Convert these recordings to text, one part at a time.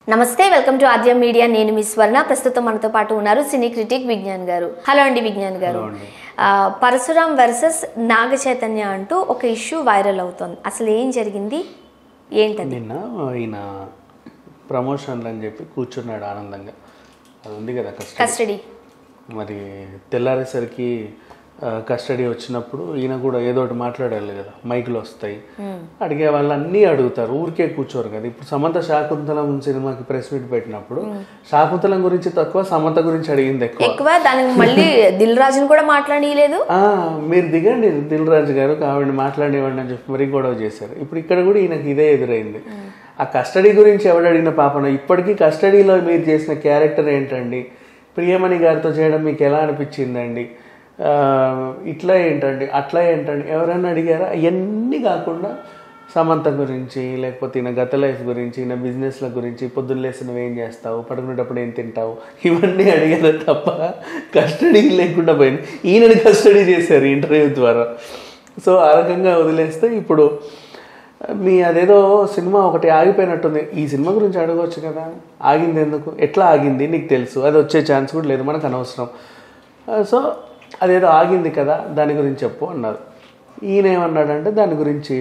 నమస్తే welcome to Aadya media నేను మీ స్వర్ణ ప్రస్తుతం మనతో పాటు ఉన్నారు సినీ క్రిటిక్ విజ్ఞాన్ గారు హలో అండి విజ్ఞాన్ గారు ఆ, పరశురాం వర్సెస్ నాగ చైతన్య అంటూ ఒక ఇష్యూ వైరల్ అవుతోంది అసలు ఏం జరిగింది ఏంటది నిన్న ఈయన ప్రమోషన్లు అని చెప్పి కూర్చున్నాడు ఆనందంగా అది ఉంది కదా కష్టం కస్టడీ మరి తెల్లారేసరికి కస్టడీ వచ్చినప్పుడు ఈయన కూడా ఏదో ఒకటి మాట్లాడాలి కదా మైకులు వస్తాయి అడిగే వాళ్ళు అన్నీ అడుగుతారు ఊరికే కూర్చోరు కదా ఇప్పుడు సమంత శాకుంతలం సినిమాకి ప్రెస్ మీట్ పెట్టినప్పుడు శాకుంతలం గురించి తక్కువ సమంత గురించి అడిగింది ఎక్కువ ఎక్కువ దానికి మళ్ళీ దిల్ రాజుని కూడా మాట్లాడనీయలేదు ఆ, మీరు దిగండి దిల్ రాజు గారు ఆవిడ మాట్లాడేవాడిని అని చెప్పి మరీ గొడవ చేశారు ఇప్పుడు ఇక్కడ కూడా ఈయనకి ఇదే ఎదురైంది ఆ కస్టడీ గురించి ఎవడు అడిగిన పాపన ఇప్పటికీ కస్టడీలో మీరు చేసిన క్యారెక్టర్ ఏంటండి ప్రియమణి గారితో చేయడం మీకు ఎలా అనిపించిందండి ఆ, ఇట్లా ఏంటండి అట్లా ఏంటండి ఎవరైనా అడిగారా అవన్నీ కాకుండా సమంత గురించి లేకపోతే ఈయన గత లైఫ్ గురించి ఈయన బిజినెస్ల గురించి పొద్దున్న లేసి నువ్వు ఏం చేస్తావు పడుకునేటప్పుడు ఏం తింటావు ఇవన్నీ అడిగారు తప్ప కస్టడీ లేకుండా పోయింది ఈయనని కస్టడీ చేశారు ఇంటర్వ్యూ ద్వారా సో ఆ రకంగా వదిలేస్తే ఇప్పుడు మీ అదేదో సినిమా ఒకటి ఆగిపోయినట్టుంది ఈ సినిమా గురించి అడగవచ్చు కదా ఆగింది ఎందుకు ఎట్లా ఆగింది నీకు తెలుసు అది వచ్చే ఛాన్స్ కూడా లేదు మనకు అనవసరం ఆ, సో అదేదో ఆగింది కదా దాని గురించి చెప్పు అన్నారు ఈయన ఏమన్నాడంటే దాని గురించి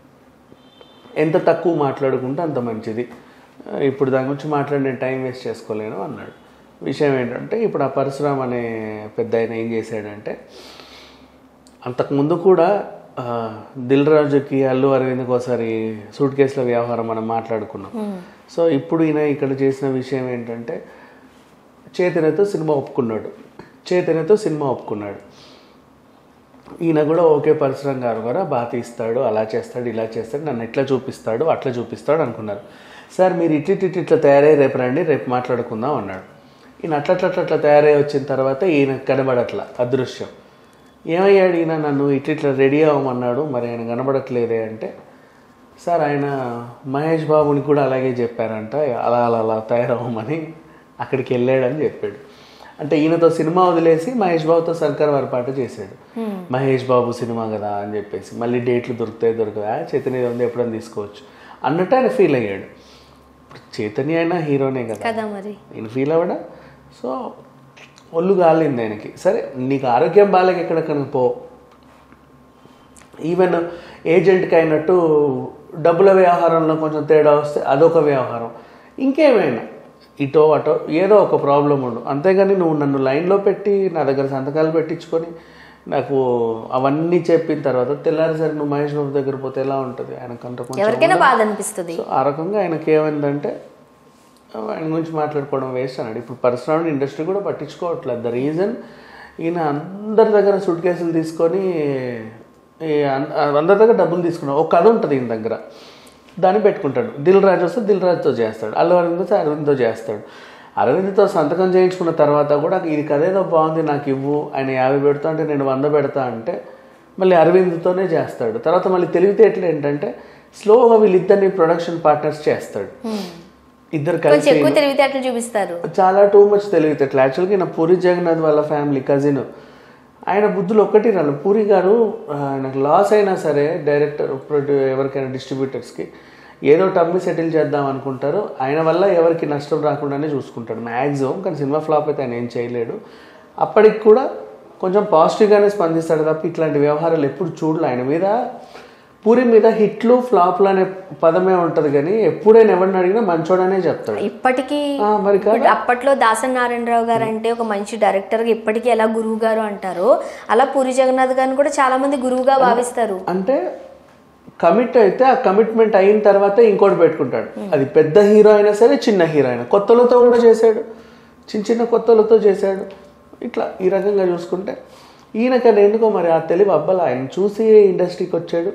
ఎంత తక్కువ మాట్లాడుకుంటే అంత మంచిది ఆ, ఇప్పుడు దాని గురించి మాట్లాడి నేను టైం వేస్ట్ చేసుకోలేను అన్నాడు విషయం ఏంటంటే ఇప్పుడు ఆ పరశురామ్ అనే పెద్ద ఆయన ఏం చేశాడంటే అంతకుముందు కూడా ఆ, దిల్ రాజుకి అల్లు అరవింద్కి ఒకసారి సూట్ కేసుల వ్యవహారం మనం మాట్లాడుకున్నాం సో ఇప్పుడు ఈయన ఇక్కడ చేసిన విషయం ఏంటంటే చేతనతో సినిమా ఒప్పుకున్నాడు చేతనతో సినిమా ఒప్పుకున్నాడు ఈయన కూడా ఓకే పరశురం గారు కూడా బాగా తీస్తాడు అలా చేస్తాడు ఇలా చేస్తాడు నన్ను ఎట్లా చూపిస్తాడు అట్లా చూపిస్తాడు అనుకున్నారు సార్ మీరు ఇట్ల ఇట్ల ఇట్లా తయారై రేపు రండి రేపు మాట్లాడుకుందాం అన్నాడు ఈయన అట్లా అట్లా అట్లా అట్లా తయారై వచ్చిన తర్వాత ఈయన కనబడట్ల అదృశ్యం ఏమయ్యాడు ఈయన నన్ను ఇట్ల ఇట్లా రెడీ అవ్వమన్నాడు మరి ఆయన కనబడట్లేదే అంటే సార్ ఆయన మహేష్ బాబుని కూడా అలాగే చెప్పారంట అలా అలా అలా తయారవ్వమని అక్కడికి వెళ్ళాడని చెప్పాడు అంటే ఈయనతో సినిమా వదిలేసి మహేష్ బాబుతో సర్కార్ వారి పాట చేశాడు మహేష్ బాబు సినిమా కదా అని చెప్పేసి మళ్ళీ డేట్లు దొరుకుతాయి దొరకదా చైతన్య ఉంది ఎప్పుడైనా తీసుకోవచ్చు అన్నట్టు ఆయన ఫీల్ అయ్యాడు ఇప్పుడు చైతన్య అయినా హీరోనే కదా కదా మరి నేను ఫీల్ అవ్వడా సో ఒళ్ళు కాలింది ఆయనకి సరే నీకు ఆరోగ్యం బాగాలేక ఎక్కడెక్కడికి పో ఈవెన్ ఏజెంట్కి అయినట్టు డబ్బుల వ్యవహారంలో కొంచెం తేడా వస్తే అదొక వ్యవహారం ఇంకేమైనా ఇటో అటో ఏదో ఒక ప్రాబ్లం ఉండు అంతేగాని నువ్వు నన్ను లైన్లో పెట్టి నా దగ్గర సంతకాలు పెట్టించుకొని నాకు అవన్నీ చెప్పిన తర్వాత తెల్లారిసరి నువ్వు మహేష్ బాబు దగ్గర పోతే ఎలా ఉంటుంది ఆయనకంత కొంచెం ఎవరికైనా బాధ అనిపిస్తుంది సో ఆ రకంగా ఆయనకి ఏమైందంటే ఆయన గురించి మాట్లాడుకోవడం వేస్ట్ అన్నాడు ఇప్పుడు పర్సనల్ ఇండస్ట్రీ కూడా పట్టించుకోవట్లేదు ద రీజన్ ఈయన అందరి దగ్గర సూట్ కేసులు తీసుకొని ఈ అన్- అందరి దగ్గర డబ్బులు తీసుకున్నాడు ఒక కథ ఉంటుంది ఈయన దగ్గర దాన్ని పెట్టుకుంటాడు దిల్ రాజు వస్తే దిల్ రాజుతో చేస్తాడు అల్లు అరవింద్ వస్తే అరవింద్తో చేస్తాడు అరవింద్తో సంతకం చేయించుకున్న తర్వాత కూడా ఇది కథ ఏదో బాగుంది నాకు ఇవ్వు ఆయన యాభై పెడతా అంటే నేను వంద పెడతా అంటే మళ్ళీ అరవింద్తోనే చేస్తాడు తర్వాత మళ్ళీ తెలివితేటలు ఏంటంటే స్లోగా వీళ్ళిద్దరిని ప్రొడక్షన్ పార్ట్నర్స్ చేస్తాడు ఇద్దరు కొంచెం కలిసి ఎక్కువ తెలివితేటలు చూపిస్తారు చాలా టూ మచ్ తెలివితేటలు యాక్చువల్గా నా పూరి జగన్నాథ్ వాళ్ళ ఫ్యామిలీ కజిన్ ఆయన బుద్ధులు ఒక్కటి రాను పూరి గారు ఆ, ఆయనకు లాస్ అయినా సరే డైరెక్టర్ ప్రొడ్యూ ఎవరికైనా డిస్ట్రిబ్యూటర్స్కి ఏదో టమ్మి సెటిల్ చేద్దాం అనుకుంటారు ఆయన వల్ల ఎవరికి నష్టం రాకుండానే చూసుకుంటాడు మ్యాక్సిమం కానీ సినిమా ఫ్లాప్ అయితే ఆయన ఏం చేయలేడు అప్పటికి కూడా కొంచెం పాజిటివ్గానే స్పందిస్తాడు తప్ప ఇట్లాంటి వ్యవహారాలు ఎప్పుడు చూడలే ఆయన మీద పూరి మీద హిట్లు ఫ్లాప్లు అనే పదమే ఉంటుంది కానీ ఎప్పుడైనా ఎవరిని అడిగినా మంచోడనే చెప్తాడు ఇప్పటికీ ఆ, మరి కాదు ఇప్పుడు అప్పట్లో దాసన్ నారాయణరావు గారు అంటే ఒక మంచి డైరెక్టర్ ఇప్పటికీ ఎలా గురువు గారు అంటారో అలా పూరి జగన్నాథ్ గారిని కూడా చాలా మంది గురువుగా భావిస్తారు అంటే కమిట్ అయితే ఆ కమిట్మెంట్ అయిన తర్వాత ఇంకోటి పెట్టుకుంటాడు అది పెద్ద హీరో అయినా సరే చిన్న హీరో అయినా కొత్తలతో కూడా చేశాడు చిన్న చిన్న కొత్తలతో చేశాడు ఇట్లా ఈ రకంగా చూసుకుంటే ఈయనకన్నా ఎందుకో మరి ఆ తెలివి అబ్బాల ఆయన చూసి ఇండస్ట్రీకి వచ్చాడు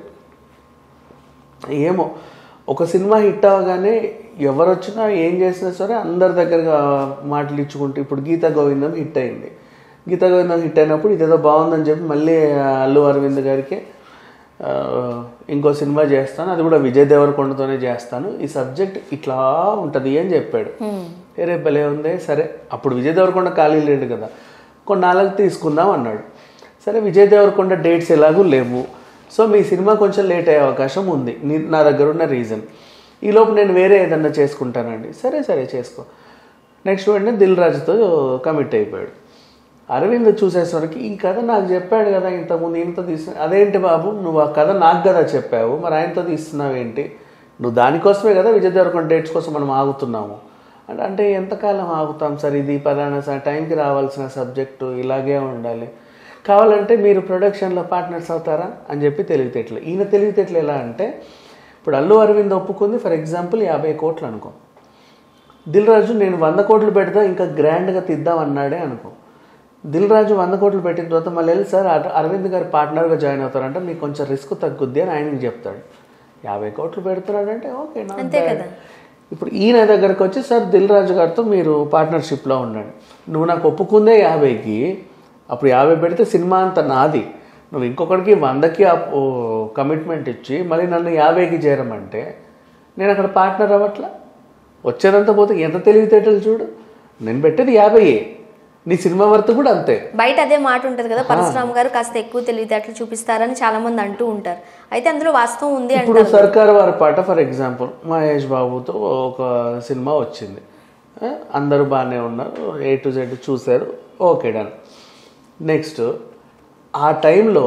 ఏమో ఒక సినిమా హిట్ అవ్వగానే ఎవరు వచ్చినా ఏం చేసినా సరే అందరి దగ్గరగా మాటలు ఇచ్చుకుంటూ ఇప్పుడు గీతా గోవిందం హిట్ అయింది గీతా గోవిందం హిట్ అయినప్పుడు ఇదేదో బాగుందని చెప్పి మళ్ళీ అల్లు అరవింద్ గారికి ఆ, ఇంకో సినిమా చేస్తాను అది కూడా విజయ్ దేవరకొండతోనే చేస్తాను ఈ సబ్జెక్ట్ ఇట్లా ఉంటుంది అని చెప్పాడు వేరే భలే ఉంది సరే అప్పుడు విజయ్ దేవరకొండ ఖాళీ లేడు కదా కొన్నాళ్ళకి తీసుకుందాం అన్నాడు సరే విజయ్ దేవరకొండ డేట్స్ ఎలాగూ లేవు సో మీ సినిమా కొంచెం లేట్ అయ్యే అవకాశం ఉంది నీ- నా దగ్గర ఉన్న రీజన్ ఈ లోపు నేను వేరే ఏదన్నా చేసుకుంటానండి సరే సరే చేసుకో నెక్స్ట్ వెంటనే దిల్ రాజుతో కమిట్ అయిపోయాడు అరవింద్ చూసేసరికి ఈ కథ నాకు చెప్పాడు కదా ఇంతకుముందు ఈయనతో తీసిన అదేంటి బాబు నువ్వు ఆ కథ నాకు కదా చెప్పావు మరి ఆయనతో తీస్తున్నావు ఏంటి నువ్వు దానికోసమే కదా విజయ్ దేవరకొండ డేట్స్ కోసం మనం ఆగుతున్నాము అంటే అంటే ఎంతకాలం ఆగుతాం సార్ ఇది పలానా సార్ టైంకి రావాల్సిన సబ్జెక్టు ఇలాగే ఉండాలి కావాలంటే మీరు ప్రొడక్షన్లో పార్ట్నర్స్ అవుతారా అని చెప్పి తెలివితేటలు ఈయన తెలివితేటలు ఎలా అంటే ఇప్పుడు అల్లు అరవింద్ ఒప్పుకుంది ఫర్ ఎగ్జాంపుల్ యాభై కోట్లు అనుకో దిల్ రాజు నేను వంద కోట్లు పెడతా ఇంకా గ్రాండ్గా తీద్దాం అన్నాడే అనుకో దిల్ రాజు వంద కోట్లు పెట్టిన తర్వాత మళ్ళీ వెళ్ళి సార్ అర- అరవింద్ గారు పార్ట్నర్గా జాయిన్ అవుతారంటే మీకు కొంచెం రిస్క్ తగ్గుద్ది అని ఆయనకి చెప్తాడు యాభై కోట్లు పెడుతున్నాడంటే ఓకే not అంతే bad. కదా. ఇప్పుడు ఈయన దగ్గరకు వచ్చి సార్ దిల్ రాజు గారితో మీరు పార్ట్నర్షిప్లో ఉండండి నువ్వు నాకు ఒప్పుకుందే యాభైకి అప్పుడు యాభై పెడితే సినిమా అంత నాది నువ్వు ఇంకొకరికి వందకి కమిట్మెంట్ ఇచ్చి మళ్ళీ నన్ను యాభైకి చేరమంటే నేను అక్కడ పార్ట్నర్ అవ్వట్లా వచ్చేదంతా పోతే ఎంత తెలివితేటలు చూడు నేను పెట్టేది యాభైయే నీ సినిమా వర్త్ కూడా అంతే బయట అదే మాట ఉంటుంది కదా పరశురామ్ గారు కాస్త ఎక్కువ తెలివితేటలు చూపిస్తారని చాలా మంది అంటూ ఉంటారు అయితే అందులో వాస్తవం ఉంది ఇప్పుడు అంటారు సర్కార్ వారి పాట ఫర్ ఎగ్జాంపుల్ మహేష్ బాబుతో ఒక సినిమా వచ్చింది ఆ, అందరూ బాగానే ఉన్నారు ఏ టు జెడ్ చూశారు ఓకే డన్ నెక్స్ట్ ఆ టైంలో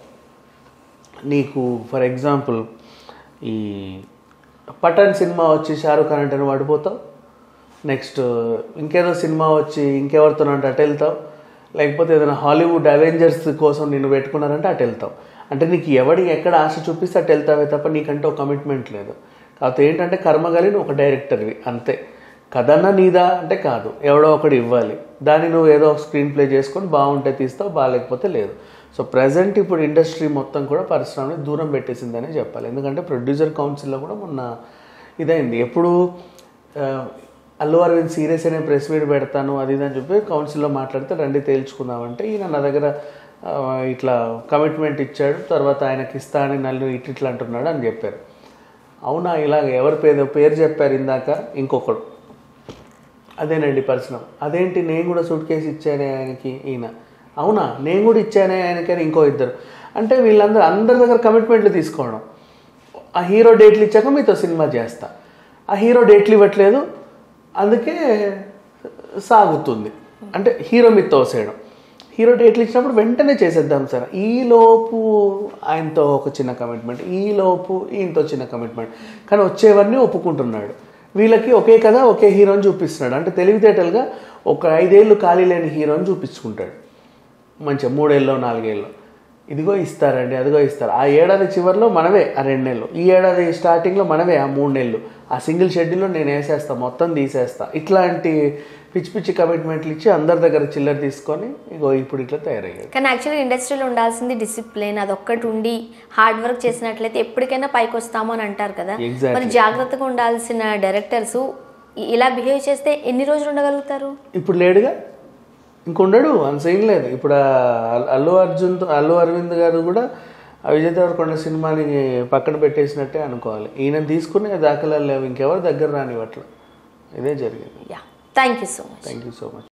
నీకు ఫర్ ఎగ్జాంపుల్ ఈ పఠాన్ సినిమా వచ్చి షారుఖ్ ఖాన్ అంటే నువ్వు పడిపోతావు నెక్స్ట్ ఇంకేదో సినిమా వచ్చి ఇంకెవరితో అంటే అటు వెళ్తావు లేకపోతే ఏదైనా హాలీవుడ్ అవెంజర్స్ కోసం నిన్ను పెట్టుకున్నారంటే అటు వెళ్తావు అంటే నీకు ఎవడి ఎక్కడ ఆశ చూపిస్తే అటు వెళ్తావే తప్ప నీకంటే ఒక కమిట్మెంట్ లేదు కాకపోతే ఏంటంటే కర్మగలి నువ్వు ఒక డైరెక్టర్వి అంతే కథన్నా నీదా అంటే కాదు ఎవడో ఒకడు ఇవ్వాలి దాన్ని నువ్వు ఏదో ఒక స్క్రీన్ ప్లే చేసుకొని బాగుంటే తీస్తావు బాగాలేకపోతే లేదు సో ప్రజెంట్ ఇప్పుడు ఇండస్ట్రీ మొత్తం కూడా పరిశ్రమని దూరం పెట్టేసిందనే చెప్పాలి ఎందుకంటే ప్రొడ్యూసర్ కౌన్సిల్లో కూడా మొన్న ఇదైంది ఎప్పుడు ఆ, అల్లు అరవింద్ సీరియస్ అనే ప్రెస్ మీట్ పెడతాను అది ఇది అని చెప్పి కౌన్సిల్లో మాట్లాడితే రండి తేల్చుకుందామంటే ఈయన నా దగ్గర ఆ, ఇట్లా కమిట్మెంట్ ఇచ్చాడు తర్వాత ఆయనకి ఇస్తా అని నన్ను ఇట్ ఇట్లా అంటున్నాడు అని చెప్పారు అవునా ఇలాగ ఎవరి పేరు పేరు చెప్పారు ఇందాక ఇంకొకడు అదేనండి పరిశ్రమ అదేంటి నేను కూడా సూట్ కేసు ఇచ్చానే ఆయనకి ఈయన అవునా నేను కూడా ఇచ్చానే ఆయనకని ఇంకో ఇద్దరు అంటే వీళ్ళందరూ అందరి దగ్గర కమిట్మెంట్లు తీసుకోవడం ఆ హీరో డేట్లు ఇచ్చాక మీతో సినిమా చేస్తా ఆ హీరో డేట్లు ఇవ్వట్లేదు అందుకే సాగుతుంది అంటే హీరో మీద తోసేయడం హీరో డేట్లు ఇచ్చినప్పుడు వెంటనే చేసేద్దాం సార్ ఈ లోపు ఆయనతో ఒక చిన్న కమిట్మెంట్ ఈ లోపు ఈయనతో చిన్న కమిట్మెంట్ కానీ వచ్చేవన్నీ ఒప్పుకుంటున్నాడు వీళ్ళకి ఒకే కదా ఒకే హీరోని చూపిస్తున్నాడు అంటే తెలివితేటలుగా ఒక ఐదేళ్ళు ఖాళీ లేని హీరోని చూపించుకుంటాడు మంచిగా మూడేళ్ళు నాలుగేళ్ళు ఇదిగో ఇస్తారండి అదిగో ఇస్తారు ఆ ఏడాది చివరిలో మనవే ఆ రెండు నెలలు ఈ ఏడాది స్టార్టింగ్లో మనవే ఆ మూడు నెలలు ఆ సింగిల్ షెడ్యూల్లో నేను వేసేస్తా మొత్తం తీసేస్తా ఇట్లాంటి పిచ్చి పిచ్చి కమిట్మెంట్లు ఇచ్చి అందరి దగ్గర చిల్లర తీసుకొని ఇగో ఇప్పుడు ఇట్లా తయారయ్యాడు కానీ యాక్చువల్గా ఇండస్ట్రీలో ఉండాల్సింది డిసిప్లిన్ అదొక్కటి ఉండి హార్డ్ వర్క్ చేసినట్లయితే ఎప్పటికైనా పైకి వస్తాము అని అంటారు కదా Exactly. మరి జాగ్రత్తగా ఉండాల్సిన డైరెక్టర్స్ ఇలా బిహేవ్ చేస్తే ఎన్ని రోజులు ఉండగలుగుతారు ఇప్పుడు లేడుగా ఇంకొండడు అంత ఏం లేదు ఇప్పుడు ఆ అల్- అల్లు అర్జున్ అల్లు అరవింద్ గారు కూడా ఆ విజయ్ దేవరకొండ సినిమాని పక్కన పెట్టేసినట్టే అనుకోవాలి ఈయన తీసుకునే దాఖలాలు లేవు ఇంకెవరు దగ్గర రానివ్వట్ల ఇదే జరిగింది yeah thank you so much thank you so much